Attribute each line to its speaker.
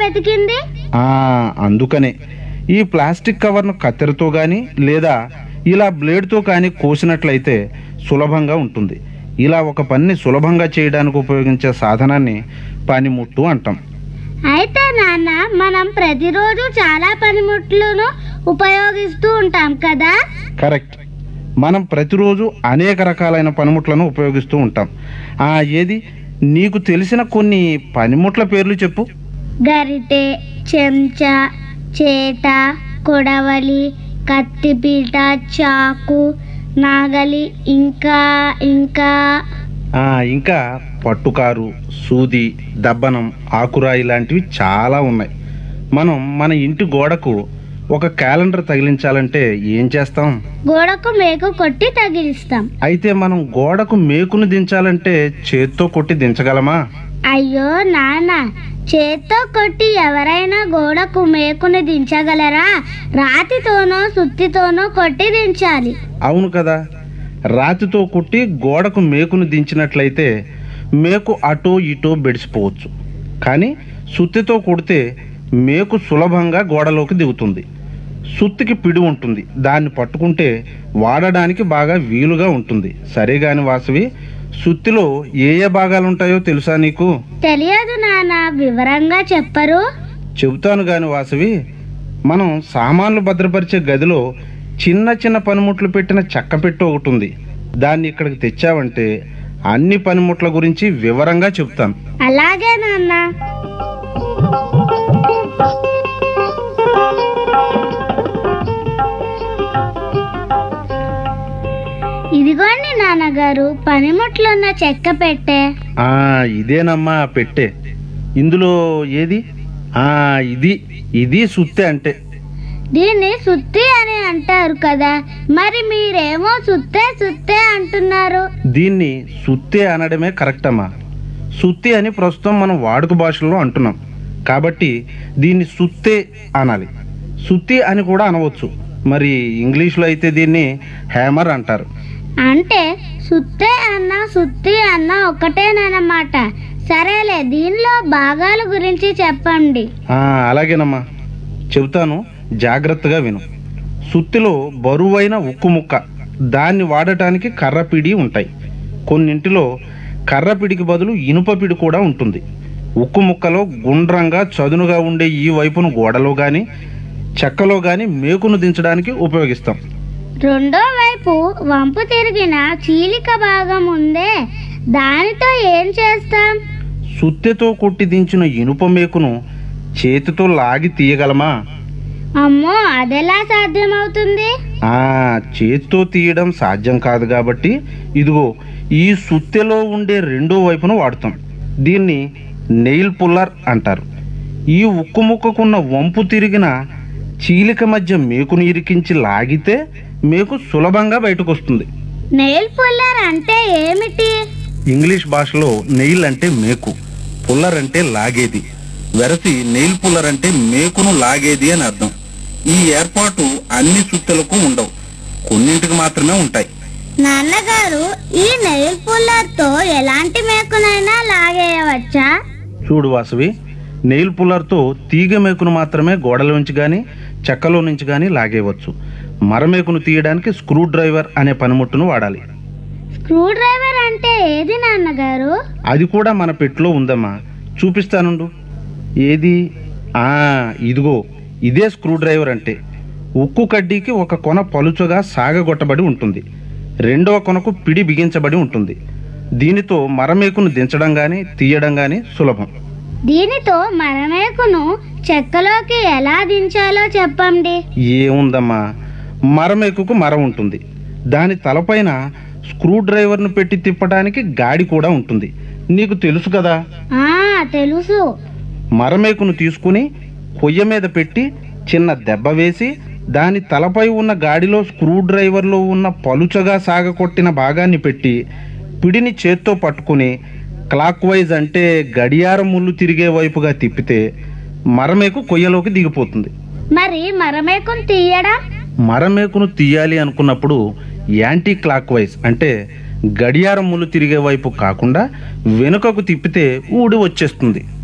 Speaker 1: వెతికింది
Speaker 2: ఆ, అందుకనే ఈ ప్లాస్టిక్ కవర్ను కత్తెరతో కానీ లేదా ఇలా బ్లేడ్తో కానీ కోసినట్లయితే సులభంగా ఉంటుంది ఇలా ఒక పనిని సులభంగా చేయడానికి ఉపయోగించే సాధనాన్ని పనిముట్టు అంటాం
Speaker 1: అయితే నాన్న మనం ప్రతిరోజు చాలా పనిముట్లను ఉపయోగిస్తూ ఉంటాం కదా
Speaker 2: కరెక్ట్ మనం ప్రతిరోజు అనేక రకాలైన పనిముట్లను ఉపయోగిస్తూ ఉంటాం ఆ ఏది నీకు తెలిసిన కొన్ని పనిముట్ల పేర్లు చెప్పు
Speaker 1: గరిటె చెంచా చేట కొడవలి కత్తిపీట చాకు నాగలి ఇంకా ఇంకా
Speaker 2: ఆ, ఇంకా పట్టుకారు సూది దబ్బనం ఆకురాయి లాంటివి చాలా ఉన్నాయి మనం మన ఇంటి గోడకు ఒక క్యాలెండర్ తగిలించాలంటే ఏం చేస్తాం
Speaker 1: గోడకు మేకు కొట్టి తగిలిస్తాం
Speaker 2: అయితే మనం గోడకు మేకును దించాలంటే చేత్తో కొట్టి దించగలమా
Speaker 1: అయ్యో నాన్న చేత్తో కొట్టి ఎవరైనా గోడకు మేకుని దించగలరా రాతితోనో సుత్తితోనో కొట్టి దించాలి
Speaker 2: అవును కదా రాతితో కుట్టి గోడకు మేకును దించినట్లయితే మేకు అటో ఇటో బెడిసిపోవచ్చు కానీ సుత్తితో కొడితే మేకు సులభంగా గోడలోకి దిగుతుంది సుత్తికి పిడి ఉంటుంది దాన్ని పట్టుకుంటే వాడడానికి బాగా వీలుగా ఉంటుంది సరే గాని వాసవి సుత్తిలో ఏ ఏ భాగాలు ఉంటాయో తెలుసా నీకు
Speaker 1: తెలియదు నాన్న వివరంగా చెప్పరు
Speaker 2: చెబుతాను గాని వాసవి మనం సామాన్లు భద్రపరిచే గదిలో చిన్న చిన్న పనిముట్లు పెట్టిన చెక్క పెట్టు ఒకటి ఉంది దాన్ని ఇక్కడికి తెచ్చావంటే అన్ని పనిముట్ల గురించి వివరంగా చెప్తాను
Speaker 1: అలాగే నాన్న ఇదిగోండి నాన్నగారు పనిముట్లున్న చెక్క పెట్టే
Speaker 2: ఆ ఇదేనమ్మా ఆ పెట్టే ఇందులో ఏది ఆ ఇది ఇది సుత్తె అంటే
Speaker 1: దీన్ని సుత్తి అని అంటారు కదా మరి మీరేమో సుత్తే సుత్తే అంటున్నారు
Speaker 2: దీన్ని సుత్తే అనడమే కరెక్ట్ అమ్మా సుత్తి అని ప్రస్తుతం మనం వాడుక భాషలో అంటున్నాం కాబట్టి దీన్ని సుత్తే అనాలి సుత్తి అని కూడా అనవచ్చు మరి ఇంగ్లీష్లో అయితే దీన్ని హ్యామర్ అంటారు
Speaker 1: అంటే సుత్తే అన్న సుత్తి అన్న ఒకటేనన్నమాట సరేలే దీనిలో భాగాల గురించి చెప్పండి
Speaker 2: ఆ, అలాగేనమ్మా చెబుతాను జాగ్రత్తగా విను సుత్తిలో బరువైన ఉక్కు ముక్క దాన్ని వాడటానికి కర్రపిడి ఉంటాయి కొన్నింటిలో కర్రపిడికి బదులు ఇనుప పిడి కూడా ఉంటుంది ఉక్కు ముక్కలో గుండ్రంగా చదునుగా ఉండే ఈ వైపును గోడలో కానీ చెక్కలో కానీ మేకును దించడానికి ఉపయోగిస్తాం
Speaker 1: రెండో వైపు వంపు తిరిగిన చీలిక భాగం ఉందే దానితో ఏం చేస్తాం
Speaker 2: సుత్తెతో కొట్టి దించిన ఇనుప మేకును చేతితో లాగి తీయగలమా
Speaker 1: అమ్మో అదెలా సాధ్యమవుతుంది
Speaker 2: ఆ చేత్తో తీయడం సాధ్యం కాదు కాబట్టి ఇదిగో ఈ సుత్తెలో ఉండే రెండో వైపును వాడుతాం దీన్ని నెయిల్ పుల్లర్ అంటారు ఈ ఉక్కు ముక్కకున్న వంపు తిరిగిన చీలిక మధ్య మేకును ఇరికించి లాగితే మేకు సులభంగా బయటకు వస్తుంది
Speaker 1: నెయిల్ పుల్లర్ అంటే ఏమిటి
Speaker 2: ఇంగ్లీష్ భాషలో నెయిల్ అంటే మేకు పుల్లర్ అంటే లాగేది వెరసి నెయిల్ పుల్లర్ అంటే మేకును లాగేది అని అర్థం ఈ ఏర్పాటు అన్ని సుత్తెలకు ఉండవు కొన్నింటికి మాత్రమే ఉంటాయి
Speaker 1: నాన్నగారు ఈ నెయిల్ పుల్లర్ తో ఎలాంటి మేకునైనా లాగేయవచ్చా
Speaker 2: చూడు వాసవి నెయిల్ పుల్లర్తో తీగ మేకును మాత్రమే గోడల నుంచి కానీ చెక్కలో నుంచి కానీ లాగేయవచ్చు మరమేకును తీయడానికి స్క్రూ డ్రైవర్ అనే పనిముట్టును వాడాలి
Speaker 1: స్క్రూ డ్రైవర్ అంటే ఏది నాన్నగారు
Speaker 2: అది కూడా మన పెట్టులో ఉందమ్మా చూపిస్తానుండు ఏది ఆ ఇదిగో ఇదే స్క్రూ డ్రైవర్ అంటే ఉక్కు కడ్డీకి ఒక కొన పలుచగా సాగగొట్టబడి ఉంటుంది రెండవ కొనకు పిడి బిగించబడి ఉంటుంది దీనితో మరమేకును దించడం కానీ తీయడం కానీ సులభం
Speaker 1: దీనితో మరమేకును చెక్కలోకి ఎలా దించాలో చెప్పండి
Speaker 2: ఏముందమ్మా మరమేకుకు మరం ఉంటుంది దాని తలపైన స్క్రూ డ్రైవర్ను పెట్టి తిప్పడానికి గాడి కూడా ఉంటుంది నీకు తెలుసు కదా
Speaker 1: ఆ తెలుసు
Speaker 2: మరమేకును తీసుకుని కొయ్య మీద పెట్టి చిన్న దెబ్బ వేసి దాని తలపై ఉన్న గాడిలో స్క్రూ డ్రైవర్లో ఉన్న పలుచగా సాగకొట్టిన భాగాన్ని పెట్టి పిడిని చేత్తో పట్టుకుని క్లాక్ వైజ్ అంటే గడియారం ముళ్ళు తిరిగే వైపుగా తిప్పితే మరమేకు కొయ్యలోకి దిగిపోతుంది
Speaker 1: మరి మరమేకును తీయడం
Speaker 2: మరమేకును తీయాలి అనుకున్నప్పుడు యాంటీ క్లాక్ వైజ్ అంటే గడియారం ముళ్ళు తిరిగే వైపు కాకుండా వెనుకకు తిప్పితే ఊడి వచ్చేస్తుంది